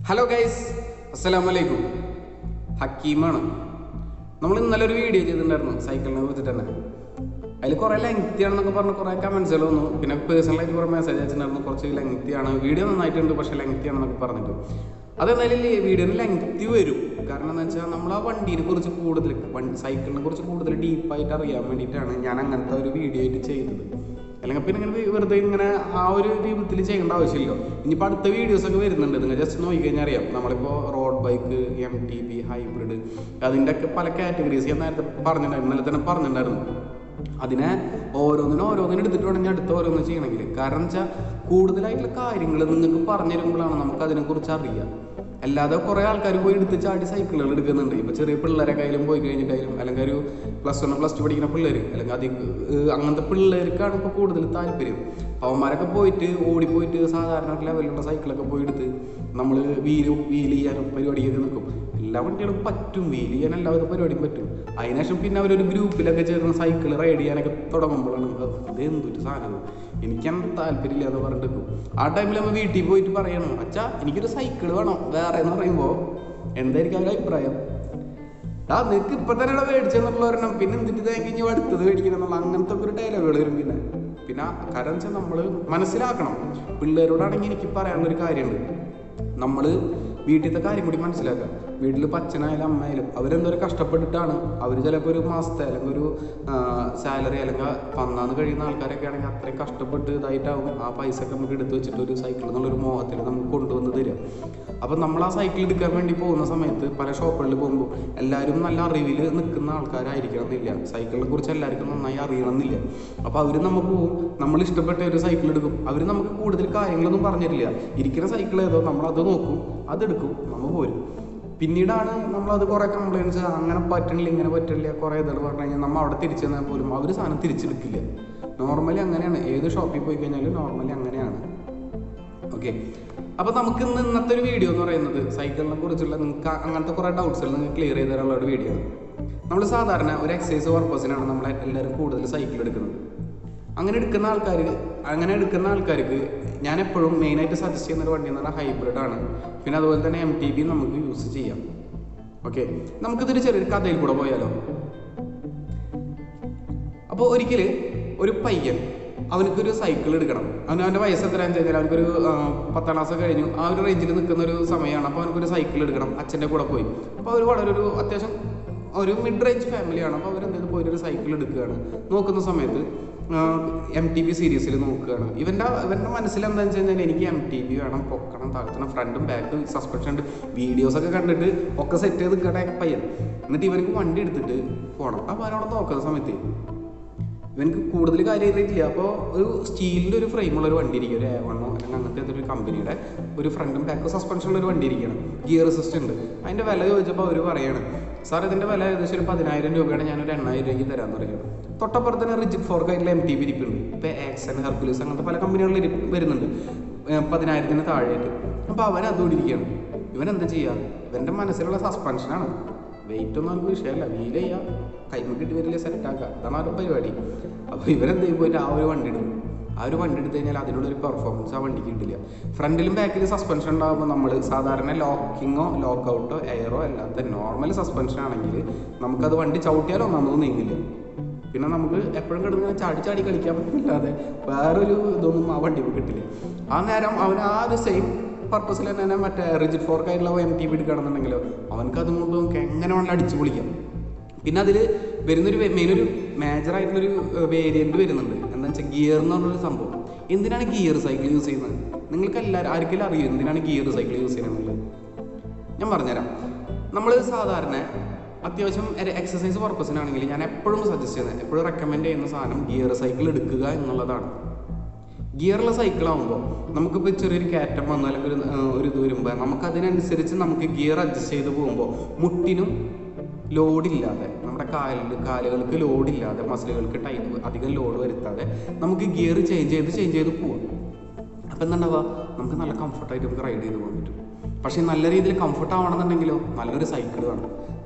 hello guys അസ്സലാമലൈക്കും ഹക്കീമാണ് നമ്മൾ ഇന്നലെ ഒരു വീഡിയോ ചെയ്തിട്ടുണ്ടായിരുന്നു സൈക്കിളിനെ കുറിച്ചിട്ട് തന്നെ അതിൽ കുറേ ലെങ്തി ആണെന്നൊക്കെ പറഞ്ഞ് കുറേ കമൻസുകൾ വന്നു പിന്നെ പേഴ്സണലായിട്ട് കുറേ മെസ്സേജ് അയച്ചിട്ടുണ്ടായിരുന്നു കുറച്ച് ലെങ്തി ആണ് വീഡിയോ നന്നായിട്ടുണ്ട് പക്ഷേ ലെങ്തി ആണെന്നൊക്കെ പറഞ്ഞിട്ട് അതെന്നാലും വീഡിയോന് ലെങ്തി വരും കാരണം എന്താ വെച്ചാൽ നമ്മൾ ആ വണ്ടീനെ കുറിച്ച് കൂടുതൽ വണ്ടി സൈക്കിളിനെ കുറിച്ച് കൂടുതൽ ഡീപ്പായിട്ട് അറിയാൻ വേണ്ടിയിട്ടാണ് ഞാൻ അങ്ങനത്തെ ഒരു വീഡിയോ ആയിട്ട് ചെയ്തത് അല്ലെങ്കിൽ പിന്നെ ഇങ്ങനെ വെറുതെ ഇങ്ങനെ ആ ഒരു രൂപത്തിൽ ചെയ്യേണ്ട ആവശ്യമില്ല ഇനിയിപ്പോൾ അടുത്ത വീഡിയോസ് ഒക്കെ വരുന്നുണ്ട് നിങ്ങൾ ജസ്റ്റ് നോക്കി കഴിഞ്ഞാൽ അറിയാം നമ്മളിപ്പോൾ road bike M T B hybrid അതിൻ്റെ ഒക്കെ പല കാറ്റഗറീസ് ഞാൻ നേരത്തെ പറഞ്ഞിട്ടുണ്ടായിരുന്നു ഇന്നലെ തന്നെ പറഞ്ഞിട്ടുണ്ടായിരുന്നു അതിനെ ഓരോന്നിനും ഓരോന്നിനും എടുത്തിട്ട് വേണമെങ്കിൽ അടുത്ത ഓരോന്ന് ചെയ്യണമെങ്കിൽ കാരണം വെച്ചാൽ കൂടുതലായിട്ടുള്ള കാര്യങ്ങൾ നിങ്ങൾക്ക് പറഞ്ഞു തരുമ്പോഴാണ് നമുക്ക് അതിനെക്കുറിച്ച് അറിയാം അല്ലാതെ കുറേ ആൾക്കാർ പോയി എടുത്ത് ചാടി സൈക്കിളുകൾ എടുക്കുന്നുണ്ട് ഇപ്പോൾ ചെറിയ പിള്ളേരെ കയ്യിലും പോയി കഴിഞ്ഞിട്ടായാലും അല്ലെങ്കിൽ ഒരു പ്ലസ് വൺ പ്ലസ് ടു പഠിക്കുന്ന പിള്ളേർ അല്ലെങ്കിൽ അധികം ഏഹ് അങ്ങനത്തെ പിള്ളേർക്കാണ് ഇപ്പോൾ കൂടുതൽ താല്പര്യം അവന്മാരൊക്കെ പോയിട്ട് ഓടിപ്പോയിട്ട് സാധാരണ ലെവലിലുള്ള സൈക്കിളൊക്കെ പോയി എടുത്ത് നമ്മൾ വീല് വീല് ചെയ്യാനും പരിപാടിയൊക്കെ നിൽക്കും എല്ലാ വണ്ടികളും പറ്റും വീല് ചെയ്യാൻ എല്ലാവിധ പരിപാടിയും പറ്റും അതിനുശേഷം പിന്നെ അവരൊരു ഗ്രൂപ്പിലൊക്കെ ചേർന്ന് സൈക്കിൾ റൈഡ് ചെയ്യാനൊക്കെ തുടങ്ങുമ്പോഴാണ് ഇത് എന്തൊരു സാധനം എനിക്കങ്ങനെ താല്പര്യമില്ല എന്ന് പറഞ്ഞിട്ട് നിൽക്കും ആ ടൈമിൽ നമ്മൾ വീട്ടിൽ പോയിട്ട് പറയണം അച്ഛാ എനിക്കൊരു സൈക്കിൾ വേണം വേറെ എന്ന് പറയുമ്പോൾ എന്തായിരിക്കും അവരുടെ അഭിപ്രായം ആ നിനക്ക് ഇപ്പൊ തന്നെ മേടിച്ചെന്നുള്ള ഒരെണ്ണം പിന്നെ എന്തിട്ട് കഴിഞ്ഞ് അടുത്തത് മേടിക്കണം എന്നുള്ള അങ്ങനത്തെ ഒക്കെ ഒരു ഡയലോഗുകൾ വരും പിന്നെ പിന്നെ കാരണം വെച്ചാൽ നമ്മൾ മനസ്സിലാക്കണം പിള്ളേരോടാണെങ്കിൽ എനിക്ക് പറയാനുള്ള ഒരു കാര്യമുണ്ട് നമ്മൾ വീട്ടിലത്തെ കാര്യം കൂടി മനസ്സിലാക്കുക വീട്ടിൽ അച്ഛനായാലും അമ്മയായാലും അവരെന്തോരം കഷ്ടപ്പെട്ടിട്ടാണ് അവർ ചിലപ്പോൾ ഒരു മാസത്തെ അല്ലെങ്കിൽ ഒരു സാലറി അല്ലെങ്കിൽ പന്നാന്ന് കഴിയുന്ന ആൾക്കാരൊക്കെ ആണെങ്കിൽ അത്രയും കഷ്ടപ്പെട്ട് ഇതായിട്ടാവും ആ പൈസ ഒക്കെ നമുക്ക് എടുത്ത് വെച്ചിട്ട് ഒരു സൈക്കിൾ എന്നുള്ളൊരു മോഹത്തിൽ നമുക്ക് കൊണ്ടുവന്ന് തരിക അപ്പം നമ്മൾ ആ സൈക്കിൾ എടുക്കാൻ വേണ്ടി പോകുന്ന സമയത്ത് പല ഷോപ്പുകളിൽ പോകുമ്പോൾ എല്ലാവരും നല്ല അറിവിൽ നിൽക്കുന്ന ആൾക്കാരായിരിക്കണം എന്നില്ല സൈക്കിളിനെ കുറിച്ച് എല്ലാവർക്കും നന്നായി അറിയണമെന്നില്ല അപ്പോൾ അവർ നമുക്ക് പോകും നമ്മൾ ഇഷ്ടപ്പെട്ട ഒരു സൈക്കിൾ എടുക്കും അവർ നമുക്ക് കൂടുതൽ കാര്യങ്ങളൊന്നും പറഞ്ഞിട്ടില്ല ഇരിക്കുന്ന സൈക്കിൾ ഏതോ നമ്മൾ അത് നോക്കും അതെടുക്കും നമ്മൾ പോരും പിന്നീടാണ് നമ്മളത് കുറേ കംപ്ലയിൻസ് അങ്ങനെ പറ്റണില്ല ഇങ്ങനെ പറ്റില്ല കുറേ ഇതുകൾ പറഞ്ഞു കഴിഞ്ഞാൽ നമ്മൾ അവിടെ തിരിച്ചു തന്നാൽ പോലും അവർ സാധനം തിരിച്ചെടുക്കില്ല നോർമലി അങ്ങനെയാണ് ഏത് ഷോപ്പിൽ പോയി കഴിഞ്ഞാലും നോർമലി അങ്ങനെയാണ് ഓക്കെ അപ്പോൾ നമുക്ക് ഇന്ന് ഇന്നത്തെ ഒരു വീഡിയോ എന്ന് പറയുന്നത് സൈക്കിളിനെ കുറിച്ചുള്ള നിങ്ങൾക്ക് അങ്ങനത്തെ കുറേ ഡൗട്ട്സുകൾ നിങ്ങൾക്ക് ക്ലിയർ ചെയ്ത് തരാനുള്ള ഒരു വീഡിയോ ആണ് നമ്മൾ സാധാരണ ഒരു എക്സസൈസ് പർപ്പസിനാണ് നമ്മൾ എല്ലാവരും കൂടുതൽ സൈക്കിൾ എടുക്കുന്നത് അങ്ങനെ എടുക്കുന്ന ആൾക്കാർ അങ്ങനെ എടുക്കുന്ന ആൾക്കാർക്ക് ഞാൻ എപ്പോഴും മെയിനായിട്ട് സജസ്റ്റ് ചെയ്യുന്ന ഒരു വണ്ടി എന്ന് പറഞ്ഞാൽ ഹൈബ്രിഡ് ആണ് പിന്നെ അതുപോലെ തന്നെ എം ടി ബി നമുക്ക് യൂസ് ചെയ്യാം ഓക്കെ നമുക്കിതൊരു ചെറിയൊരു കഥയിൽ കൂടെ പോയാലോ അപ്പോൾ ഒരിക്കൽ ഒരു പയ്യൻ അവനക്കൊരു സൈക്കിൾ എടുക്കണം അവന് അവൻ്റെ വയസ്സ് എത്രയാണെന്ന് വെച്ചാൽ അവനക്കൊരു ആ, പത്താം ക്ലാസ് കഴിഞ്ഞു ആ ഒരു റേഞ്ചിൽ നിൽക്കുന്ന ഒരു സമയമാണ് അപ്പോൾ അവനക്കൊരു സൈക്കിൾ എടുക്കണം അച്ഛൻ്റെ കൂടെ പോയി അപ്പോൾ അവർ വളരെ ഒരു അത്യാവശ്യം ഒരു മിഡ് റേഞ്ച് ഫാമിലിയാണ് അപ്പോൾ അവരെന്തെങ്കിലും പോയിട്ട് ഒരു സൈക്കിൾ എടുക്കുകയാണ് നോക്കുന്ന സമയത്ത് എം ടി ബി സീരീസിൽ നോക്കുകയാണ് ഇവൻ്റെ ഇവൻ്റെ മനസ്സിൽ എന്താണെന്ന് വെച്ച് കഴിഞ്ഞാൽ എനിക്ക് എം ടി ബി വേണം പൊക്കണം താഴ്ത്തണം ഫ്രണ്ടും ബാക്കും സസ്പെൻഷൻ ഉണ്ട് വീഡിയോസൊക്കെ കണ്ടിട്ട് ഒക്കെ സെറ്റ് ചെയ്ത് നിൽക്കട്ടെ പയ്യൻ എന്നിട്ട് ഇവനക്ക് വണ്ടി എടുത്തിട്ട് പോകണം അപ്പോൾ അവനവിടെ നോക്കുന്ന സമയത്ത് ഇവനക്ക് കൂടുതൽ കാര്യം അറിയില്ല അപ്പോൾ ഒരു സ്റ്റീലിൻ്റെ ഒരു ഫ്രെയിമുള്ള ഒരു വണ്ടി ഇരിക്കും ഒരു എ വണ്ണോ അല്ലെങ്കിൽ അങ്ങനത്തെ ഒരു കമ്പനിയുടെ ഒരു ഫ്രണ്ടും ബാക്കും സസ്പെൻഷനുള്ള ഒരു വണ്ടി ഇരിക്കണം ഗിയർ സിസ്റ്റം ഉണ്ട് അതിൻ്റെ വില ചോദിച്ചപ്പോൾ അവർ പറയാണ് സാർ ഇതിൻ്റെ വില ഏകദേശം ഒരു പതിനായിരം രൂപയാണ് ഞാനൊരു എണ്ണായിരം രൂപയ്ക്ക് തരാമെന്ന് പറയുന്നത് തൊട്ടപ്പുറത്ത് തന്നെ റിജിഡ് ഫോർക്ക് ആയിട്ടുള്ള എം ടി ബി ഇരിപ്പുണ്ട് ഇപ്പോൾ ആക്സൺ ഹെർക്കുലീസ് അങ്ങനത്തെ പല കമ്പനികളിൽ ഇരി- വരുന്നുണ്ട് ഏർ പതിനായിരത്തിന് താഴെയായിട്ട് അപ്പോൾ അവൻ അതുകൊണ്ട് ഇരിക്കുകയാണ് ഇവൻ എന്താ ചെയ്യുക ഇവൻ്റെ മനസ്സിലുള്ള സസ്പെൻഷനാണ് വെയിറ്റ് ഒന്നും അവർക്ക് വിഷയമല്ല വീൽ ചെയ്യുക കൈമ കിട്ടി വരില്ല സെറ്റാക്കുക അതാണ് അവരുടെ പരിപാടി അപ്പോൾ ഇവരെന്ത് ചെയ്യും പോയിട്ട് ആ ഒരു വണ്ടി എടുക്കും ആ ഒരു വണ്ടി എടുത്തു കഴിഞ്ഞാൽ അതിനുള്ള ഒരു പെർഫോമൻസ് ആ വണ്ടിക്ക് കിട്ടില്ല ഫ്രണ്ടിലും ബാക്കിലും സസ്പെൻഷൻ ഉണ്ടാകുമ്പോൾ നമ്മൾ സാധാരണ ലോക്കിങ്ങോ ലോക്കൗട്ടോ എയറോ അല്ലാത്ത നോർമൽ സസ്പെൻഷൻ ആണെങ്കിൽ നമുക്കത് വണ്ടി ചവിട്ടിയാലോ ഒന്നാമത് നീങ്ങില്ല പിന്നെ നമുക്ക് എപ്പോഴും കിടന്ന് ഇങ്ങനെ ചാടി ചാടി കളിക്കാൻ പറ്റില്ലാതെ വേറൊരു ഇതൊന്നും ആ വണ്ടിക്ക് കിട്ടില്ല ആ നേരം അവൻ ആ ഒരു സെയിം പർപ്പസിൽ തന്നെ മറ്റേ റിജിഡ് ഫോർക്കായിട്ടുള്ള എം ടി ബി എടുക്കുകയാണെന്നുണ്ടെങ്കിലോ അവനക്ക് അതുകൊണ്ട് നമുക്ക് എങ്ങനെ വേണമെങ്കിലും അടിച്ചു പൊളിക്കാം പിന്നെ അതിൽ വരുന്നൊരു മെയിൻ ഒരു മേജർ ആയിട്ടുള്ളൊരു വേരിയന്റ് വരുന്നുണ്ട് എന്താ വെച്ചാൽ ഗിയർ എന്ന് പറഞ്ഞൊരു സംഭവം എന്തിനാണ് ഗിയർ സൈക്കിൾ യൂസ് ചെയ്യുന്നത് നിങ്ങൾക്ക് എല്ലാവരും ആർക്കെങ്കിലും അറിയോ എന്തിനാണ് ഗിയർ സൈക്കിൾ യൂസ് ചെയ്യുന്നത് ഞാൻ പറഞ്ഞുതരാം നമ്മൾ സാധാരണ അത്യാവശ്യം ഒരു എക്സസൈസ് പർപ്പസിനാണെങ്കിൽ ഞാൻ എപ്പോഴും സജസ്റ്റ് ചെയ്യുന്നത് എപ്പോഴും റെക്കമെൻഡ് ചെയ്യുന്ന സാധനം ഗിയർ സൈക്കിൾ എടുക്കുക എന്നുള്ളതാണ് ഗിയറുള്ള സൈക്കിൾ ആകുമ്പോൾ നമുക്കിപ്പോൾ ചെറിയൊരു കയറ്റം വന്നു അല്ലെങ്കിൽ ഒരു ആ, ഒരു ഇത് വരുമ്പോൾ നമുക്ക് അതിനനുസരിച്ച് നമുക്ക് ഗിയർ അഡ്ജസ്റ്റ് ചെയ്ത് പോകുമ്പോൾ മുട്ടിനും ലോഡില്ലാതെ നമ്മുടെ കാലിൽ കാലുകൾക്ക് ലോഡില്ലാതെ മസിലുകൾക്ക് ടൈറ്റ് അധികം ലോഡ് വരുത്താതെ നമുക്ക് ഗിയർ ചേഞ്ച് ചെയ്ത് ചേഞ്ച് ചെയ്ത് പോവാം അപ്പം എന്താണ്ടാവുക നമുക്ക് നല്ല കംഫർട്ടായിട്ട് നമുക്ക് റൈഡ് ചെയ്ത് പോകാൻ പറ്റും പക്ഷേ നല്ല രീതിയിൽ കംഫർട്ട് ആവണമെന്നുണ്ടെങ്കിലോ നല്ലൊരു സൈക്കിൾ വേണം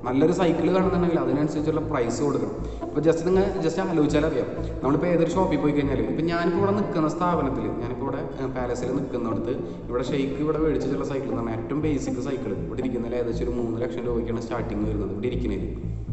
നല്ലൊരു സൈക്കിൾ കാണുന്നുണ്ടെങ്കിൽ അതിനനുസരിച്ചുള്ള പ്രൈസ് കൊടുക്കണം ഇപ്പോൾ ജസ്റ്റ് നിങ്ങൾ ജസ്റ്റ് ആലോചിച്ചാൽ അറിയാം നമ്മളിപ്പോൾ ഏതൊരു ഷോപ്പിൽ പോയി കഴിഞ്ഞാൽ ഇപ്പം ഞാനിപ്പോൾ ഇവിടെ നിൽക്കുന്ന സ്ഥാപനത്തിൽ ഞാനിപ്പോൾ ഇവിടെ പാലസിൽ നിൽക്കുന്നിടത്ത് ഇവിടെ ഷെയ്ക്ക് ഇവിടെ മേടിച്ചിട്ടുള്ള സൈക്കിൾ എന്ന് പറഞ്ഞാൽ ഏറ്റവും ബേസിക് സൈക്കിൾ ഇവിടെ ഇരിക്കുന്നതിൽ ഏകദേശം ഒരു മൂന്ന് ലക്ഷം രൂപയ്ക്കാണ് സ്റ്റാർട്ടിങ് വരുന്നത് ഇവിടെ ഇരിക്കുന്നതിൽ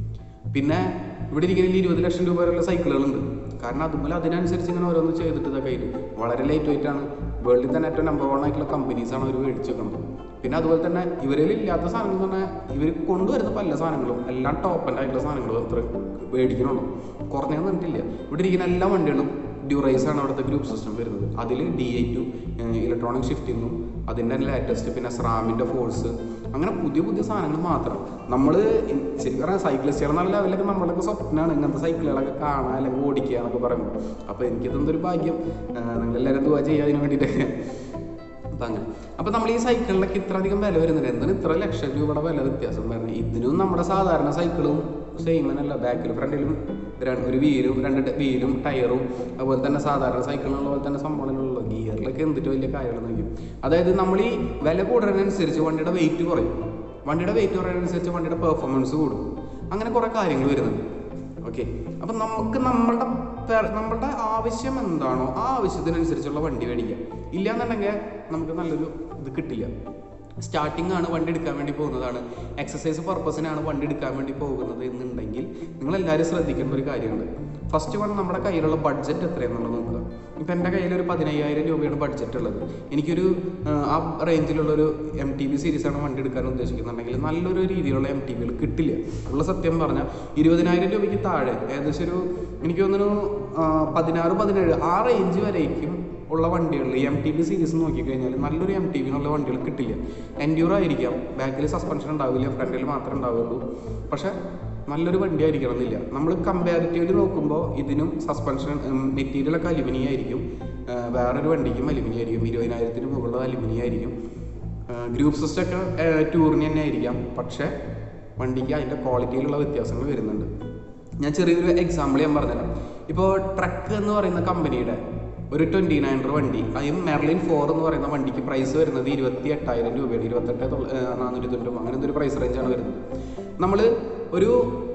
പിന്നെ ഇവിടെ ഇരിക്കുന്നതിൽ ഇരുപത് ലക്ഷം രൂപ വരെയുള്ള സൈക്കിളുകളുണ്ട് കാരണം അതുപോലെ അതിനനുസരിച്ച് ഇങ്ങനെ ഓരോന്ന് ചെയ്തിട്ട് ഇതൊക്കെ ആയിട്ട് വളരെ ലൈറ്റ് വെയിറ്റ് ആണ് വേൾഡിൽ തന്നെ ഏറ്റവും നമ്പർ വൺ ആയിട്ടുള്ള കമ്പനീസാണ് അവർ മേടിച്ച് വെക്കുന്നത് പിന്നെ അതുപോലെ തന്നെ ഇവരിൽ ഇല്ലാത്ത സാധനങ്ങൾ എന്ന് പറഞ്ഞാൽ ഇവർ കൊണ്ടുവരുന്ന പല സാധനങ്ങളും എല്ലാം ടോപ്പ് ആൻഡ് ആയിട്ടുള്ള സാധനങ്ങളും അത്ര മേടിക്കണുള്ളൂ കുറഞ്ഞു നിന്നിട്ടില്ല ഇവിടെ ഇരിക്കുന്ന എല്ലാ വണ്ടികളും ഡ്യൂറൈസ് ആണ് അവിടുത്തെ ഗ്രൂപ്പ് സിസ്റ്റം വരുന്നത് അതിൽ ഡി ഐ ടു ഇലക്ട്രോണിക് ഷിഫ്റ്റിങ്ങും അതിൻ്റെ ലേറ്റസ്റ്റ് പിന്നെ സ്രാമിൻ്റെ ഫോഴ്സ് അങ്ങനെ പുതിയ പുതിയ സാധനങ്ങൾ മാത്രം നമ്മൾ ശരിക്കും പറഞ്ഞാൽ സൈക്ലിസ്റ്റുകൾ നല്ല ലെവലൊക്കെ നമ്മളൊക്കെ സ്വപ്നമാണ് ഇങ്ങനത്തെ സൈക്കിളുകളൊക്കെ കാണാൻ അല്ലെങ്കിൽ ഓടിക്കുക എന്നൊക്കെ പറയുമ്പോൾ അപ്പോൾ എനിക്കിതെന്തൊരു ഭാഗ്യം നിങ്ങളെല്ലാവരും ദുവാ ചെയ്യുക അതിന് വേണ്ടിയിട്ട് അപ്പം അങ്ങനെ അപ്പം നമ്മൾ ഈ സൈക്കിളിനൊക്കെ ഇത്ര അധികം വില വരുന്നുണ്ട് എന്തിനാണ് ഇത്ര ലക്ഷം രൂപയുടെ വില വ്യത്യാസം വരുന്നത് ഇതിനും നമ്മുടെ സാധാരണ സൈക്കിളും സെയിം തന്നെയല്ല ബാക്കിലും ഫ്രണ്ടിലും രണ്ട് ഒരു വീലും രണ്ട് വീലും ടയറും അതുപോലെ തന്നെ സാധാരണ സൈക്കിളിനുള്ള പോലെ തന്നെ സംഭവങ്ങളുള്ള ഗിയറിലൊക്കെ എന്തിട്ട് വലിയ കാര്യങ്ങൾ നോക്കും അതായത് നമ്മൾ ഈ വില കൂടുന്നതിനനുസരിച്ച് വണ്ടിയുടെ വെയിറ്റ് കുറയും വണ്ടിയുടെ വെയിറ്റ് കുറയുന്നതനുസരിച്ച് വണ്ടിയുടെ പെർഫോമൻസ് കൂടും അങ്ങനെ കുറേ കാര്യങ്ങൾ വരുന്നുണ്ട് ഓക്കെ അപ്പം നമുക്ക് നമ്മളുടെ പേ- നമ്മളുടെ ആവശ്യം എന്താണോ ആ ആവശ്യത്തിനനുസരിച്ചുള്ള വണ്ടി മേടിക്കാം ഇല്ലാന്നുണ്ടെങ്കിൽ നമുക്ക് നല്ലൊരു ഇത് കിട്ടില്ല സ്റ്റാർട്ടിംഗ് ആണ് വണ്ടി എടുക്കാൻ വേണ്ടി പോകുന്നതാണ് എക്സസൈസ് പർപ്പസിനാണ് വണ്ടി എടുക്കാൻ വേണ്ടി പോകുന്നത് എന്നുണ്ടെങ്കിൽ നിങ്ങൾ എല്ലാവരും ശ്രദ്ധിക്കേണ്ട ഒരു കാര്യമുണ്ട് ഫസ്റ്റ് വൺ നമ്മുടെ കയ്യിലുള്ള ബഡ്ജറ്റ് എത്രയാണെന്നുള്ളത് നോക്കുക ഇപ്പം എൻ്റെ കയ്യിൽ ഒരു പതിനയ്യായിരം രൂപയാണ് ബഡ്ജറ്റ് ഉള്ളത് എനിക്കൊരു ആ, ആ റേഞ്ചിലുള്ളൊരു എം ടി ബി സീരീസാണ് വണ്ടി എടുക്കാൻ ഉദ്ദേശിക്കുന്നുണ്ടെങ്കിൽ നല്ലൊരു രീതിയിലുള്ള എം ടി ബികൾ കിട്ടില്ല ഉള്ള സത്യം പറഞ്ഞാൽ ഇരുപതിനായിരം രൂപയ്ക്ക് താഴെ ഏകദേശം ഒരു എനിക്ക് തോന്നുന്നു ആ, പതിനാറ് പതിനേഴ് ആ റേഞ്ച് വരേക്കും ഉള്ള വണ്ടികളിൽ എം ടി ബി സീരീസ് നോക്കിക്കഴിഞ്ഞാൽ നല്ലൊരു എം ടി ബിനുള്ള വണ്ടികൾ കിട്ടില്ല എൻഡ്യൂർ ആയിരിക്കാം ബാക്കിൽ സസ്പെൻഷൻ ഉണ്ടാവില്ല ഫ്രണ്ടിൽ മാത്രമേ ഉണ്ടാവുള്ളൂ പക്ഷേ നല്ലൊരു വണ്ടി ആയിരിക്കണം എന്നില്ല നമ്മൾ കമ്പാരിറ്റീവ്ലി നോക്കുമ്പോൾ ഇതിനും സസ്പെൻഷൻ മെറ്റീരിയലൊക്കെ അലുമിനിയം ആയിരിക്കും ആ, വേറൊരു വണ്ടിക്കും അലുമിനിയം ആയിരിക്കും ഇരുപതിനായിരത്തിന് മുകളിൽ അലുമിനിയം ആയിരിക്കും ഗ്രൂപ്പ് സിസ്റ്റം ഒക്കെ ടൂറിന് തന്നെ ആയിരിക്കാം പക്ഷേ വണ്ടിക്ക് അതിൻ്റെ ക്വാളിറ്റിയിലുള്ള വ്യത്യാസങ്ങൾ വരുന്നുണ്ട് ഞാൻ ചെറിയൊരു എക്സാമ്പിൾ ഞാൻ പറഞ്ഞുതരാം ഇപ്പോൾ ട്രക്ക് എന്ന് പറയുന്ന കമ്പനിയുടെ ഒരു ട്വൻറ്റി നയൻഡർ വണ്ടി അതും മെർലിൻ ഫോർ എന്ന് പറയുന്ന വണ്ടിക്ക് പ്രൈസ് വരുന്നത് ഇരുപത്തി എട്ടായിരം രൂപയാണ് ഇരുപത്തെട്ട് തൊള്ള- ഏഹ് നാനൂറ്റി തൊണ്ണൂറ് അങ്ങനെ എന്തൊരു പ്രൈസ് റേഞ്ചാണ് വരുന്നത് നമ്മൾ ഒരു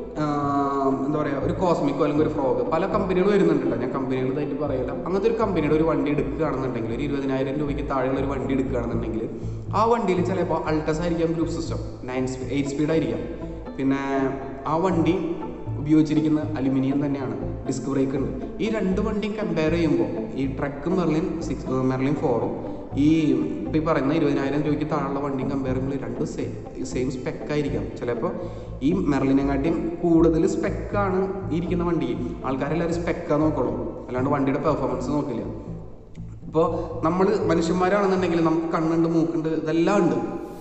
ആഹ്, എന്താ പറയുക ഒരു കോസ്മിക്കോ അല്ലെങ്കിൽ ഒരു ഫ്രോഗ് പല കമ്പനികൾ വരുന്നുണ്ടല്ലോ ഞാൻ കമ്പനികൾ ഇതായിട്ട് പറയില്ല അങ്ങനത്തെ ഒരു കമ്പനിയുടെ ഒരു വണ്ടി എടുക്കുകയാണെന്നുണ്ടെങ്കിൽ ഒരു ഇരുപതിനായിരം രൂപയ്ക്ക് താഴെയുള്ള ഒരു വണ്ടി എടുക്കുകയാണെന്നുണ്ടെങ്കിൽ ആ വണ്ടിയിൽ ചിലപ്പോൾ അൾട്ടസ് ആയിരിക്കാം group system nine speed eight speed ആയിരിക്കാം പിന്നെ ആ വണ്ടി ഉപയോഗിച്ചിരിക്കുന്ന അലുമിനിയം തന്നെയാണ് ഡിസ്ക് ബ്രേക്ക് ഉണ്ട് ഈ രണ്ട് വണ്ടിയും കമ്പയർ ചെയ്യുമ്പോൾ ഈ ട്രക്ക് മെർലിൻ സിക്സ് മെർലിൻ ഫോറും ഈ ഇപ്പം ഈ പറയുന്ന ഇരുപതിനായിരം രൂപയ്ക്ക് താഴെയുള്ള വണ്ടിയും കമ്പയർ ചെയ്യുമ്പോൾ രണ്ടും സെയിം സെയിം സ്പെക്ക് ആയിരിക്കാം ചിലപ്പോൾ ഈ മെർലിനെക്കാട്ടിയും കൂടുതൽ സ്പെക്കാണ് ഈ ഇരിക്കുന്ന വണ്ടിക്ക് ആൾക്കാരെല്ലാവരും സ്പെക്കാ നോക്കുള്ളൂ അല്ലാണ്ട് വണ്ടിയുടെ പെർഫോമൻസ് നോക്കില്ല ഇപ്പോൾ നമ്മൾ മനുഷ്യന്മാരാണെന്നുണ്ടെങ്കിൽ നമുക്ക് കണ്ണുണ്ട് മൂക്കുണ്ട് ഇതെല്ലാം ഉണ്ട്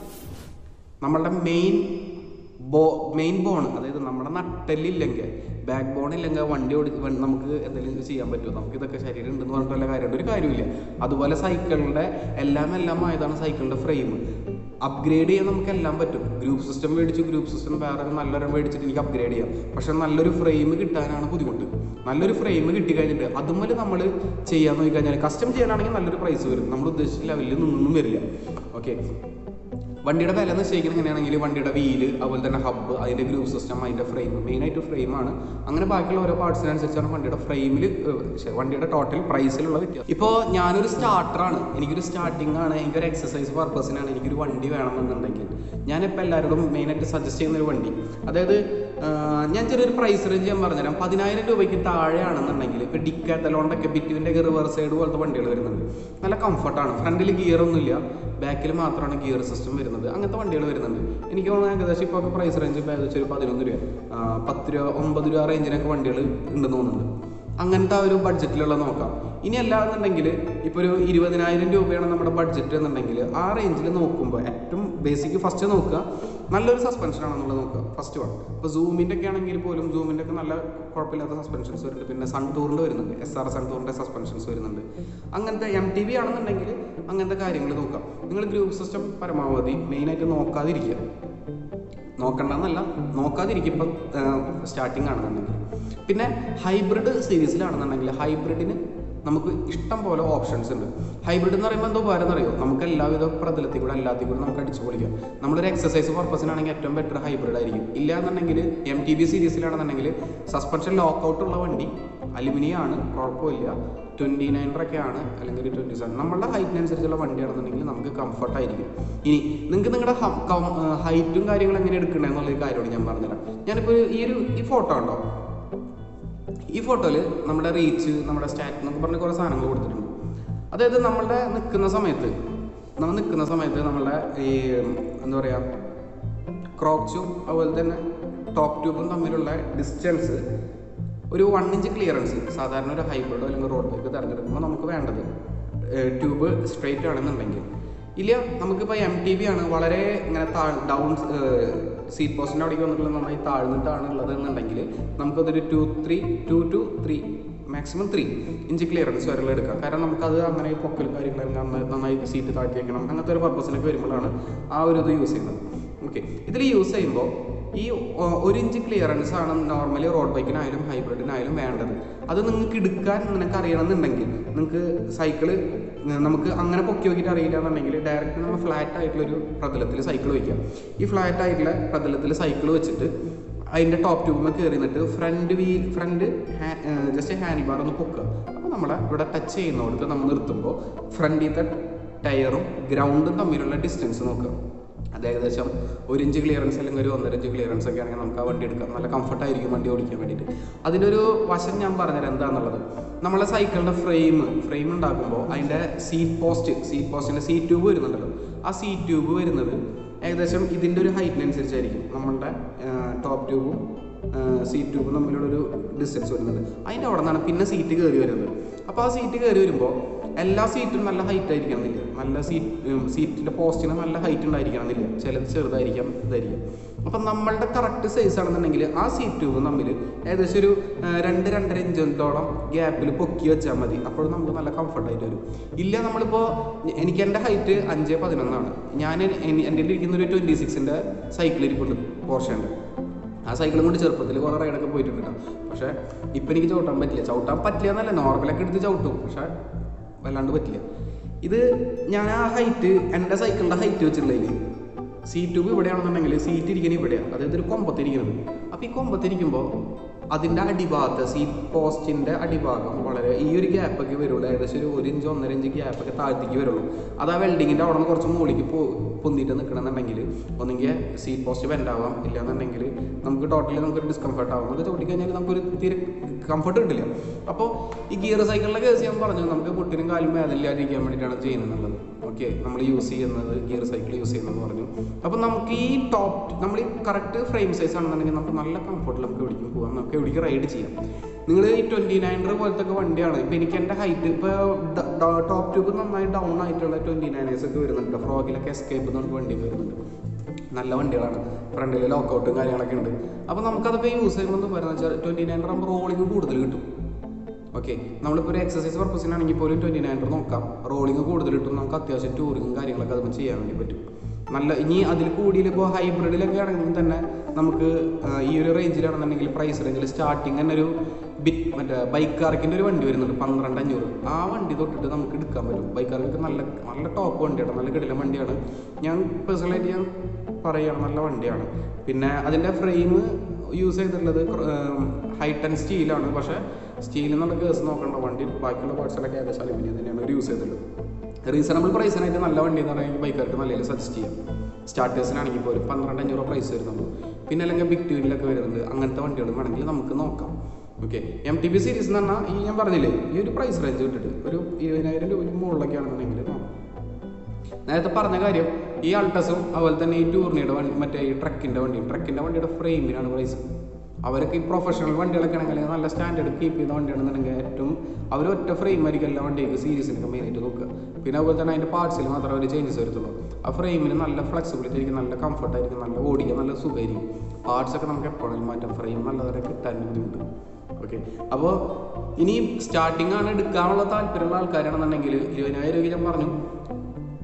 നമ്മളുടെ മെയിൻ ബോ മെയിൻ ബോൺ അതായത് നമ്മുടെ നട്ടെല്ലില്ലെങ്കിൽ ബാക്ക് ബോൺ ഇല്ലെങ്കിൽ വണ്ടി ഓടി വ- നമുക്ക് എന്തെങ്കിലും ചെയ്യാൻ പറ്റുമോ നമുക്ക് ഇതൊക്കെ ശരീരം ഉണ്ടെന്ന് പറഞ്ഞിട്ട് വല്ല കാര്യമുണ്ട് ഒരു കാര്യമില്ല അതുപോലെ സൈക്കിളിൻ്റെ എല്ലാം എല്ലാം ആയതാണ് സൈക്കിളിൻ്റെ ഫ്രെയിം അപ്ഗ്രേഡ് ചെയ്യാൻ നമുക്ക് എല്ലാം പറ്റും ഗ്രൂപ്പ് സിസ്റ്റം മേടിച്ചു ഗ്രൂപ്പ് സിസ്റ്റം വേറെ നല്ലൊരു മേടിച്ചിട്ട് എനിക്ക് അപ്ഗ്രേഡ് ചെയ്യാം പക്ഷെ നല്ലൊരു ഫ്രെയിം കിട്ടാനാണ് ബുദ്ധിമുട്ട് നല്ലൊരു ഫ്രെയിം കിട്ടി കഴിഞ്ഞിട്ട് അതുപോലെ നമ്മൾ ചെയ്യാൻ നോക്കി കഴിഞ്ഞാൽ കസ്റ്റം ചെയ്യാനാണെങ്കിൽ നല്ലൊരു പ്രൈസ് വരും നമ്മൾ ഉദ്ദേശിച്ച ലെവലിൽ നിന്നൊന്നും വരില്ല ഓക്കെ വണ്ടിയുടെ വില നിശ്ചയിക്കുന്നത് എങ്ങനെയാണെങ്കിൽ വണ്ടിയുടെ വീല് അതുപോലെ തന്നെ ഹബ്ബ് അതിൻ്റെ ഗ്രൂപ്പ് സിസ്റ്റം അതിൻ്റെ ഫ്രെയിം മെയിനായിട്ട് ഫ്രെയിമാണ് അങ്ങനെ ബാക്കിയുള്ള ഓരോ പാർട്സിനനുസരിച്ചാണ് വണ്ടിയുടെ ഫ്രെയിമിൽ വണ്ടിയുടെ ടോട്ടൽ പ്രൈസിലുള്ള വ്യത്യാസം ഇപ്പോൾ ഞാനൊരു സ്റ്റാർട്ടറാണ് എനിക്കൊരു സ്റ്റാർട്ടിംഗ് ആണ് എനിക്കൊരു എക്സസൈസ് പർപ്പസിനാണ് എനിക്കൊരു വണ്ടി വേണമെന്നുണ്ടെങ്കിൽ ഞാനിപ്പോൾ എല്ലാവരോടും മെയിനായിട്ട് സജസ്റ്റ് ചെയ്യുന്ന ഒരു വണ്ടി അതായത് ആ, ഞാൻ ചെറിയൊരു പ്രൈസ് റേഞ്ച് ഞാൻ പറഞ്ഞുതരാം പതിനായിരം രൂപയ്ക്ക് താഴെയാണെന്നുണ്ടെങ്കിൽ ഇപ്പോൾ ഡിക്കാത്തലോണിൻ്റെ ഒക്കെ ബിറ്റുവിൻ്റെ ഒക്കെ റിവേഴ്സ് സൈഡ് പോലത്തെ വണ്ടികൾ വരുന്നുണ്ട് നല്ല കംഫർട്ടാണ് ഫ്രണ്ടിൽ ഗിയർ ഒന്നുമില്ല ബാക്കിൽ മാത്രമാണ് ഗിയർ സിസ്റ്റം വരുന്നത് അങ്ങനത്തെ വണ്ടികൾ വരുന്നുണ്ട് എനിക്ക് തോന്നുന്നു ഏകദേശം ഇപ്പോൾ പ്രൈസ് റേഞ്ച് ഇപ്പോൾ ഏകദേശം ഒരു പതിനൊന്ന് രൂപ ആ, പത്ത് രൂപ ഒമ്പത് രൂപ റേഞ്ചിനൊക്കെ വണ്ടികൾ ഉണ്ടെന്ന് തോന്നുന്നുണ്ട് അങ്ങനത്തെ ആ ഒരു ബഡ്ജറ്റിലുള്ള നോക്കാം ഇനി അല്ലാന്നുണ്ടെങ്കിൽ ഇപ്പോൾ ഒരു ഇരുപതിനായിരം രൂപയാണ് നമ്മുടെ ബഡ്ജറ്റ് എന്നുണ്ടെങ്കിൽ ആ റേഞ്ചിൽ നോക്കുമ്പോൾ ഏറ്റവും ബേസിക് ഫസ്റ്റ് നോക്കുക നല്ലൊരു സസ്പെൻഷൻ ആണെന്നുള്ളത് നോക്കുക ഫസ്റ്റ് വൺ ഇപ്പോൾ സൂമിൻ്റെ ഒക്കെ ആണെങ്കിൽ പോലും സൂമിൻ്റെ ഒക്കെ നല്ല കുഴപ്പമില്ലാത്ത സസ്പെൻഷൻസ് വരുന്നുണ്ട് പിന്നെ സൺ ടൂറിൻ്റെ വരുന്നുണ്ട് എസ് ആർ സൺ ടൂറിൻ്റെ സസ്പെൻഷൻസ് വരുന്നുണ്ട് അങ്ങനത്തെ എം ടി വി ആണെന്നുണ്ടെങ്കിൽ അങ്ങനത്തെ കാര്യങ്ങൾ നോക്കാം നിങ്ങൾ ഗ്രൂപ്പ് സിസ്റ്റം പരമാവധി മെയിനായിട്ട് നോക്കാതിരിക്കുക നോക്കണ്ടെന്നല്ല നോക്കാതിരിക്കും ഇപ്പം സ്റ്റാർട്ടിങ് ആണെന്നുണ്ടെങ്കിൽ പിന്നെ ഹൈബ്രിഡ് സീരീസിലാണെന്നുണ്ടെങ്കിൽ ഹൈബ്രിഡിന് നമുക്ക് ഇഷ്ടം പോലെ ഓപ്ഷൻസ് ഉണ്ട് ഹൈബ്രിഡ് എന്ന് പറയുമ്പോൾ എന്തോ ഉപകാരം എന്നറിയോ നമുക്ക് എല്ലാവിധ പ്രതലത്തിൽ കൂടെ എല്ലാത്തിൽ കൂടെ നമുക്ക് അടിച്ചു പൊളിക്കാം നമ്മളൊരു എക്സസൈസ് പർപ്പസിനാണെങ്കിൽ ഏറ്റവും ബെറ്റർ ഹൈബ്രിഡ് ആയിരിക്കും ഇല്ല എന്നുണ്ടെങ്കിൽ എം ടി ബി സീരീസിലാണെന്നുണ്ടെങ്കിൽ സസ്പെൻഷൻ ലോക്കൗട്ട് ഉള്ള വണ്ടി അലുമിനിയം ആണ് കുഴപ്പമില്ല ട്വൻറ്റി നയൻറ്ററൊക്കെ ആണ് അല്ലെങ്കിൽ ട്വൻറ്റി സെവൻ നമ്മളുടെ ഹൈറ്റിനനുസരിച്ചുള്ള വണ്ടിയാണെന്നുണ്ടെങ്കിൽ നമുക്ക് കംഫർട്ട് ആയിരിക്കും ഇനി നിങ്ങൾക്ക് നിങ്ങളുടെ ഹൈറ്റും കാര്യങ്ങളും എങ്ങനെ എടുക്കണേ എന്നുള്ള കാര്യമാണ് ഞാൻ പറഞ്ഞുതരാം ഞാനിപ്പോൾ ഈ ഒരു ഈ ഫോട്ടോ ഉണ്ടോ ഈ ഫോട്ടോയിൽ നമ്മുടെ റീച്ച് നമ്മുടെ സ്റ്റാറ്റ് എന്നൊക്കെ പറഞ്ഞ് കുറേ സാധനങ്ങൾ കൊടുത്തിട്ടുണ്ട് അതായത് നമ്മളുടെ നിൽക്കുന്ന സമയത്ത് നമ്മൾ നിൽക്കുന്ന സമയത്ത് നമ്മളുടെ ഈ എന്താ പറയുക ക്രോക്സും അതുപോലെ തന്നെ ടോപ്പ് ട്യൂബും തമ്മിലുള്ള ഡിസ്റ്റൻസ് ഒരു വൺ ഇഞ്ച് ക്ലിയറൻസ് സാധാരണ ഒരു ഹൈബ്രിഡോ അല്ലെങ്കിൽ റോഡ് ബൈക്ക് തിരഞ്ഞെടുക്കുമ്പോൾ നമുക്ക് വേണ്ടത് ട്യൂബ് സ്ട്രെയിറ്റ് ആണെന്നുണ്ടെങ്കിൽ ഇല്ല നമുക്കിപ്പോൾ എം ടി ബി ആണ് വളരെ ഇങ്ങനെ താ ഡൗൺ സീറ്റ് പോസ്റ്റിൻ്റെ അവിടേക്ക് വന്നിട്ടുള്ള നന്നായി താഴ്ന്നിട്ടാണ് ഉള്ളത് എന്നുണ്ടെങ്കിൽ നമുക്കതൊരു two three two two three maximum three inch clearance വരെയുള്ള എടുക്കാം കാരണം നമുക്കത് അങ്ങനെ പൊക്കലും കാര്യങ്ങളും നന്നായി നന്നായി സീറ്റ് താഴ്ത്തി വെക്കണം അങ്ങനത്തെ ഒരു പർപ്പസിനൊക്കെ വരുമ്പോഴാണ് ആ ഒരു ഇത് യൂസ് ചെയ്യുന്നത് ഓക്കെ ഇതിൽ യൂസ് ചെയ്യുമ്പോൾ ഈ ഒ- ഒരു ഇഞ്ച് ക്ലിയറൻസ് ആണ് നോർമലി റോഡ് ബൈക്കിനായാലും ഹൈബ്രിഡിനായാലും വേണ്ടത് അത് നിങ്ങൾക്ക് എടുക്കാൻ നിനക്ക് അറിയണമെന്നുണ്ടെങ്കിൽ നിങ്ങൾക്ക് സൈക്കിള് നമുക്ക് അങ്ങനെ പൊക്കി നോക്കിയിട്ട് അറിയില്ല എന്നുണ്ടെങ്കിൽ ഡയറക്റ്റ് നമ്മൾ ഫ്ലാറ്റ് ആയിട്ടുള്ളൊരു പ്രതലത്തിൽ സൈക്കിൾ വയ്ക്കാം ഈ ഫ്ലാറ്റ് ആയിട്ടുള്ള പ്രതലത്തിൽ സൈക്കിൾ വെച്ചിട്ട് അതിൻ്റെ ടോപ്പ് ട്യൂബിൽ കയറി നിന്നിട്ട് front wheel front just handle bar ഒന്ന് പൊക്കുക അപ്പോൾ നമ്മളെ ഇവിടെ ടച്ച് ചെയ്യുന്നിടത്ത് നമ്മൾ നിർത്തുമ്പോൾ ഫ്രണ്ടിലത്തെ ടയറും ഗ്രൗണ്ടും തമ്മിലുള്ള ഡിസ്റ്റൻസ് നോക്കുക അത് ഏകദേശം ഒരു ഇഞ്ച് ക്ലിയറൻസ് അല്ലെങ്കിൽ ഒരു ഒന്നര ഇഞ്ച് ക്ലിയറൻസ് ഒക്കെ ആണെങ്കിൽ നമുക്ക് ആ വണ്ടി എടുക്കാം നല്ല കംഫർട്ടായിരിക്കും വണ്ടി ഓടിക്കാൻ വേണ്ടിയിട്ട് അതിൻ്റെ ഒരു വശം ഞാൻ പറഞ്ഞുതരാം എന്താണെന്നുള്ളത് നമ്മളെ സൈക്കിളിൻ്റെ ഫ്രെയിം ഫ്രെയിം ഉണ്ടാക്കുമ്പോൾ അതിൻ്റെ സീറ്റ് പോസ്റ്റ് സീറ്റ് പോസ്റ്റിൻ്റെ സീറ്റ് ട്യൂബ് വരുന്നുണ്ടല്ലോ ആ സീറ്റ് ട്യൂബ് വരുന്നത് ഏകദേശം ഇതിൻ്റെ ഒരു ഹൈറ്റിനനുസരിച്ചായിരിക്കും നമ്മളുടെ ടോപ്പ് ട്യൂബും സീറ്റ് ട്യൂബും തമ്മിലുള്ളൊരു ഡിസ്റ്റൻസ് വരുന്നത് അതിൻ്റെ അവിടെ നിന്നാണ് പിന്നെ സീറ്റ് കയറി വരുന്നത് അപ്പോൾ ആ സീറ്റ് കയറി വരുമ്പോൾ എല്ലാ സീറ്റും നല്ല ഹൈറ്റ് ആയിരിക്കണം എന്നില്ല നല്ല സീറ്റ് സീറ്റിൻ്റെ പോസ്റ്റിന് നല്ല ഹൈറ്റ് ഉണ്ടായിരിക്കണം എന്നില്ല ചിലത് ചെറുതായിരിക്കാം ഇതായിരിക്കും അപ്പം നമ്മളുടെ കറക്റ്റ് സൈസ് ആണെന്നുണ്ടെങ്കിൽ ആ സീറ്റ് ട്യൂബും തമ്മിൽ ഏകദേശം ഒരു ആ, രണ്ട് രണ്ടര ഇഞ്ചോളം ഗ്യാപ്പിൽ പൊക്കി വെച്ചാൽ മതി അപ്പോൾ നമുക്ക് നല്ല കംഫർട്ടായിട്ട് വരും ഇല്ല നമ്മളിപ്പോൾ എനിക്ക് എൻ്റെ ഹൈറ്റ് അഞ്ച് പതിനൊന്നാണ് ഞാൻ എൻ- എൻ്റെ ഇരിക്കുന്ന ഒരു ട്വൻറ്റി സിക്സിൻ്റെ സൈക്കിൾ ഇരിപ്പുണ്ട് പോർഷൻ്റെ ആ സൈക്കിളും കൊണ്ട് ചെറുപ്പത്തിൽ കുറേ റൈഡൊക്കെ പോയിട്ടുണ്ട് കേട്ടോ പക്ഷേ ഇപ്പം എനിക്ക് ചവിട്ടാൻ പറ്റില്ല ചവിട്ടാൻ പറ്റില്ല എന്നല്ല നോർമലൊക്കെ എടുത്ത് ചവിട്ടും പക്ഷേ വല്ലാണ്ട് പറ്റില്ല ഇത് ഞാൻ ആ ഹൈറ്റ് എൻ്റെ സൈക്കിളിൻ്റെ ഹൈറ്റ് വെച്ചിട്ടുള്ളതിൽ സീറ്റ് ട്യൂബ് ഇവിടെയാണെന്നുണ്ടെങ്കിൽ സീറ്റ് ഇരിക്കുന്നത് ഇവിടെയാണ് അതായത് ഒരു കൊമ്പത്തിരിക്കുന്നത് അപ്പോൾ ഈ കൊമ്പത്തിരിക്കുമ്പോൾ അതിൻ്റെ അടിഭാഗത്ത് സീറ്റ് പോസ്റ്റിൻ്റെ അടിഭാഗം വളരെ ഈ ഒരു ഗ്യാപ്പൊക്കെ വരുള്ളൂ ഏകദേശം ഒരു ഒരു ഇഞ്ച് ഒന്നര ഇഞ്ച് ഗ്യാപ്പൊക്കെ താഴ്ത്തേക്ക് വരുള്ളൂ അത് ആ വെൽഡിങ്ങിൻ്റെ അവിടെ നിന്ന് കുറച്ച് മുകളിലേക്ക് പോ പൊന്തിയിട്ട് നിൽക്കണമെന്നുണ്ടെങ്കിൽ ഒന്നെങ്കിൽ സീറ്റ് പോസ്റ്റ് ബെൻഡ് ആവാം ഇല്ലാന്നുണ്ടെങ്കിൽ നമുക്ക് ടോട്ടലി നമുക്കൊരു ഡിസ്കംഫർട്ട് ആവും നമുക്ക് ചവിട്ടി കഴിഞ്ഞാൽ നമുക്കൊരു തീരെ കംഫർട്ട് കിട്ടില്ല അപ്പോൾ ഈ ഗിയർ സൈക്കിളിൻ്റെ കേസ് ഞാൻ പറഞ്ഞു നമുക്ക് മുട്ടിനും കാലും വേദനയില്ലാതിരിക്കാൻ വേണ്ടിയിട്ടാണ് ചെയ്യുന്നത് ഓക്കെ നമ്മൾ യൂസ് ചെയ്യുന്നത് ഗിയർ സൈക്കിൾ യൂസ് ചെയ്യുന്നത് പറഞ്ഞു അപ്പോൾ നമുക്ക് ഈ ടോപ്പ് നമ്മൾ ഈ കറക്റ്റ് ഫ്രെയിം സൈസ് ആണെന്നുണ്ടെങ്കിൽ നമുക്ക് നല്ല കംഫർട്ടിൽ നമുക്ക് എവിടേക്കും പോകാം നമുക്ക് എവിടേക്ക് റൈഡ് ചെയ്യാം നിങ്ങൾ ഈ ട്വൻറ്റി നയൻഡർ പോലത്തെ ഒക്കെ വണ്ടിയാണ് ഇപ്പോൾ എനിക്ക് എൻ്റെ ഹൈറ്റ് ഇപ്പോൾ ടോപ്പ് ട്യൂബ് നന്നായി ഡൗൺ ആയിട്ടുള്ള ട്വൻറ്റി നയനേഴ്സ് ഒക്കെ വരുന്നുണ്ട് ഫ്രോഗിലൊക്കെ എസ്കേപ്പ് എന്ന് പറഞ്ഞിട്ട് വണ്ടിയൊക്കെ വരുന്നുണ്ട് നല്ല വണ്ടികളാണ് ഫ്രണ്ടിൽ ലോക്കൗട്ടും കാര്യങ്ങളൊക്കെ ഉണ്ട് അപ്പോൾ നമുക്കതൊക്കെ യൂസ് ചെയ്യുമ്പോൾ എന്താ പറയുന്നത് വെച്ചാൽ ട്വൻറ്റി നയൻ ആകുമ്പോൾ റോളിങ് കൂടുതൽ കിട്ടും ഓക്കെ നമ്മളിപ്പോൾ ഒരു എക്സസൈസ് പർപ്പസിനാണെങ്കിൽ പോലും ട്വൻറ്റി നയൻറ്റർ നോക്കാം റോളിങ് കൂടുതൽ കിട്ടും നമുക്ക് അത്യാവശ്യം ടൂറിങ്ങും കാര്യങ്ങളൊക്കെ അതുമ്പോൾ ചെയ്യാൻ വേണ്ടി പറ്റും നല്ല ഇനി അതിൽ കൂടിയിൽ ഇപ്പോൾ ഹൈബ്രിഡിലൊക്കെ ആണെങ്കിൽ തന്നെ നമുക്ക് ആ, ഈ ഒരു റേഞ്ചിലാണെന്നുണ്ടെങ്കിൽ പ്രൈസ് റേഞ്ചിൽ സ്റ്റാർട്ടിങ് തന്നെ ഒരു ബിറ്റ് മറ്റേ ബൈക്കാർക്കിൻ്റെ ഒരു വണ്ടി വരുന്നുണ്ട് പന്ത്രണ്ട് അഞ്ഞൂറ് ആ വണ്ടി തൊട്ടിട്ട് നമുക്ക് എടുക്കാൻ പറ്റും ബൈക്കാർക്കൊക്കെ നല്ല നല്ല ടോപ്പ് വണ്ടിയാണ് നല്ല കിടിലൻ വണ്ടിയാണ് ഞാൻ പേഴ്സണലായിട്ട് ഞാൻ പറയുകയാണ് നല്ല വണ്ടിയാണ് പിന്നെ അതിൻ്റെ ഫ്രെയിം യൂസ് ചെയ്തിട്ടുള്ളത് ഹൈറ്റൻ സ്റ്റീലാണ് പക്ഷേ സ്റ്റീൽ എന്നുള്ള കേസ് നോക്കേണ്ട വണ്ടി ബാക്കിയുള്ള പാർട്സിലൊക്കെ ഏകദേശം അലുമിനിയം തന്നെയാണ് അവർ യൂസ് ചെയ്തിട്ടുള്ളത് റീസണബിൾ പ്രൈസിനായിട്ട് നല്ല വണ്ടി എന്ന് പറയുന്നത് ബൈക്കാർക്ക് നല്ല സജസ്റ്റ് ചെയ്യാം സ്റ്റാർട്ടേഴ്സിനാണെങ്കിൽ പോലും പന്ത്രണ്ട് അഞ്ഞൂറ് പ്രൈസ് വരുന്നുള്ളൂ പിന്നെ അല്ലെങ്കിൽ ബിഗ് ട്യൂനിലൊക്കെ വരുന്നുണ്ട് അങ്ങനത്തെ വണ്ടികളും വേണമെങ്കിൽ നമുക്ക് നോക്കാം okay M T B series എന്ന് പറഞ്ഞാൽ ഈ ഞാൻ പറഞ്ഞില്ലേ ഈ ഒരു പ്രൈസ് റേഞ്ച് വിട്ടിട്ട് ഒരു ഇരുപതിനായിരം രൂപയ്ക്ക് മുകളിലൊക്കെ ആണെന്നുണ്ടെങ്കിൽ നോക്കാം നേരത്തെ പറഞ്ഞ കാര്യം ഈ അൾട്ടസും അതുപോലെ തന്നെ ഈ ടൂർണിയുടെ വണ്ടി മറ്റേ ഈ ട്രക്കിൻ്റെ വണ്ടിയും ട്രക്കിൻ്റെ വണ്ടിയുടെ ഫ്രെയിമിനാണ് പ്രൈസ് അവർക്ക് ഈ പ്രൊഫഷണൽ വണ്ടികളൊക്കെ ആണെങ്കിൽ അല്ലെങ്കിൽ നല്ല സ്റ്റാൻഡേർഡ് കീപ്പ് ചെയ്യുന്ന വണ്ടിയാണെന്നുണ്ടെങ്കിൽ ഏറ്റവും അവർ ഒറ്റ ഫ്രെയിം ആയിരിക്കും എല്ലാ വണ്ടിയൊക്കെ സീരീസിനൊക്കെ മെയിനായിട്ട് നോക്കുക പിന്നെ അതുപോലെ തന്നെ അതിൻ്റെ പാർട്സിൽ മാത്രമേ അവർ ചേഞ്ചസ് വരത്തുള്ളൂ ആ ഫ്രെയിമിന് നല്ല ഫ്ലെക്സിബിലിറ്റി ആയിരിക്കും നല്ല കംഫർട്ട് ആയിരിക്കും നല്ല ഓടിക്കാൻ നല്ല സുഖമായിരിക്കും പാർട്സ് ഒക്കെ നമുക്ക് എപ്പോഴും മാറ്റാം ഫ്രെയിം നല്ലവരെ കിട്ടാൻ ബുദ്ധിമുട്ട് ഓക്കെ അപ്പോൾ ഇനി സ്റ്റാർട്ടിംഗ് ആണ് എടുക്കാനുള്ള താല്പര്യമുള്ള ആൾക്കാരാണെന്നുണ്ടെങ്കിൽ ഇരുപതിനായിരം രൂപ ഞാൻ പറഞ്ഞു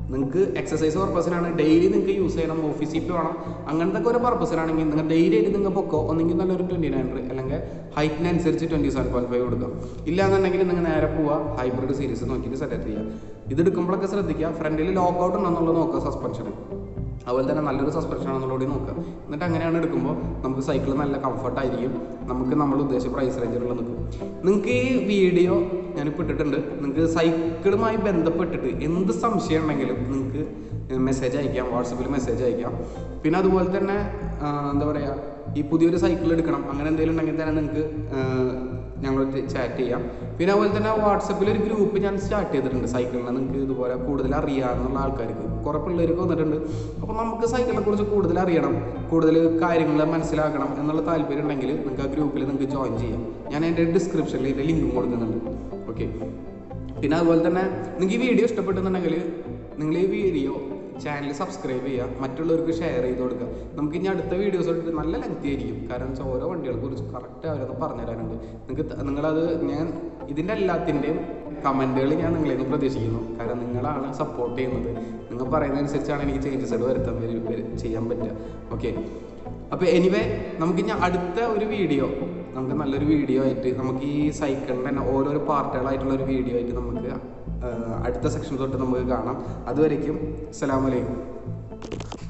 നിങ്ങൾക്ക് എക്സസൈസ് പർപ്പസിനാണ് ഡെയിലി നിങ്ങൾക്ക് യൂസ് ചെയ്യണം ഓഫീസിൽ വേണം അങ്ങനത്തെ ഒക്കെ ഒരു പർപ്പസിനാണെങ്കിൽ നിങ്ങൾ ഡെയിലി ആയിട്ട് നിങ്ങൾ പൊക്കോ ഒന്നെങ്കിൽ നല്ലൊരു ട്വൻറ്റി നയൻ അല്ലെങ്കിൽ ഹൈറ്റിനനുസരിച്ച് ട്വൻറ്റി സെവൻ പോയിന്റ് ഫൈവ് കൊടുക്കാം ഇല്ലാന്നുണ്ടെങ്കിൽ നിങ്ങൾ നേരെ പോവുക ഹൈബ്രിഡ് സീരീസ് നോക്കിയിട്ട് സെലക്ട് ചെയ്യുക ഇത് എടുക്കുമ്പോഴൊക്കെ ശ്രദ്ധിക്കുക ഫ്രണ്ടിൽ ലോക്ക് ഔട്ട് ഉണ്ടെന്നുള്ളത് നോക്കുക സസ്പെൻഷന് അതുപോലെ തന്നെ നല്ലൊരു സസ്പെൻഷൻ ആണെന്നുള്ളത് നോക്കുക എന്നിട്ട് അങ്ങനെയാണ് എടുക്കുമ്പോൾ നമുക്ക് സൈക്കിൾ നല്ല കംഫർട്ടായിരിക്കും നമുക്ക് നമ്മൾ ഉദ്ദേശിച്ച പ്രൈസ് റേഞ്ചിലുള്ള നിൽക്കും നിങ്ങൾക്ക് ഈ വീഡിയോ ഞാനിപ്പോൾ ഇട്ടിട്ടുണ്ട് നിങ്ങൾക്ക് സൈക്കിളുമായി ബന്ധപ്പെട്ടിട്ട് എന്ത് സംശയം ഉണ്ടെങ്കിലും നിങ്ങൾക്ക് മെസ്സേജ് അയക്കാം വാട്സപ്പിൽ മെസ്സേജ് അയക്കാം പിന്നെ അതുപോലെ തന്നെ ആ, എന്താ പറയുക ഈ പുതിയൊരു സൈക്കിൾ എടുക്കണം അങ്ങനെ എന്തെങ്കിലും ഉണ്ടെങ്കിൽ തന്നെ നിങ്ങൾക്ക് ഞങ്ങളോട് ചാറ്റ് ചെയ്യാം പിന്നെ അതുപോലെ തന്നെ വാട്സപ്പിൽ ഒരു ഗ്രൂപ്പ് ഞാൻ സ്റ്റാർട്ട് ചെയ്തിട്ടുണ്ട് സൈക്കിളിനെ നിങ്ങൾക്ക് ഇതുപോലെ കൂടുതൽ അറിയാമെന്നുള്ള ആൾക്കാർക്ക് കുറേ പിള്ളേർക്ക് വന്നിട്ടുണ്ട് അപ്പോൾ നമുക്ക് സൈക്കിളിനെ കുറിച്ച് കൂടുതൽ അറിയണം കൂടുതൽ കാര്യങ്ങൾ മനസ്സിലാക്കണം എന്നുള്ള താല്പര്യം ഉണ്ടെങ്കിൽ നിങ്ങൾക്ക് ആ ഗ്രൂപ്പിൽ നിങ്ങൾക്ക് ജോയിൻ ചെയ്യാം ഞാൻ എൻ്റെ ഡിസ്ക്രിപ്ഷനിൽ ഇതിൻ്റെ ലിങ്കും കൊടുക്കുന്നുണ്ട് ഓക്കെ പിന്നെ അതുപോലെ തന്നെ നിങ്ങൾക്ക് ഈ വീഡിയോ ഇഷ്ടപ്പെട്ടെന്നുണ്ടെങ്കിൽ നിങ്ങൾ ഈ വീഡിയോ ചാനൽ സബ്സ്ക്രൈബ് ചെയ്യുക മറ്റുള്ളവർക്ക് ഷെയർ ചെയ്ത് കൊടുക്കുക നമുക്ക് ഇനി അടുത്ത വീഡിയോസ് എടുത്ത് നല്ല ലെങ്തി ആയിരിക്കും കാരണം വെച്ചാൽ ഓരോ വണ്ടികളെ കുറിച്ച് കറക്റ്റ് അവരത് പറഞ്ഞു തരാനുണ്ട് നിങ്ങൾക്ക് ത- നിങ്ങളത് ഞാൻ ഇതിൻ്റെ എല്ലാത്തിൻ്റെയും കമൻറ്റുകൾ ഞാൻ നിങ്ങളിൽ നിന്ന് പ്രതീക്ഷിക്കുന്നു കാരണം നിങ്ങളാണ് സപ്പോർട്ട് ചെയ്യുന്നത് നിങ്ങൾ പറയുന്നതനുസരിച്ചാണ് എനിക്ക് ചേഞ്ചസ് വരുത്താൻ വരും- വരും- ചെയ്യാൻ പറ്റുക ഓക്കെ അപ്പോൾ എനിവേ നമുക്ക് ഇനി അടുത്ത ഒരു വീഡിയോ നമുക്ക് നല്ലൊരു വീഡിയോ ആയിട്ട് നമുക്ക് ഈ സൈക്കിളിൻ്റെ തന്നെ ഓരോരോ പാർട്ടുകളായിട്ടുള്ള ഒരു വീഡിയോ ആയിട്ട് നമുക്ക് ആ, അടുത്ത സെക്ഷൻ തൊട്ട് നമുക്ക് കാണാം അതുവരേക്കും അസ്സലാമലൈക്കും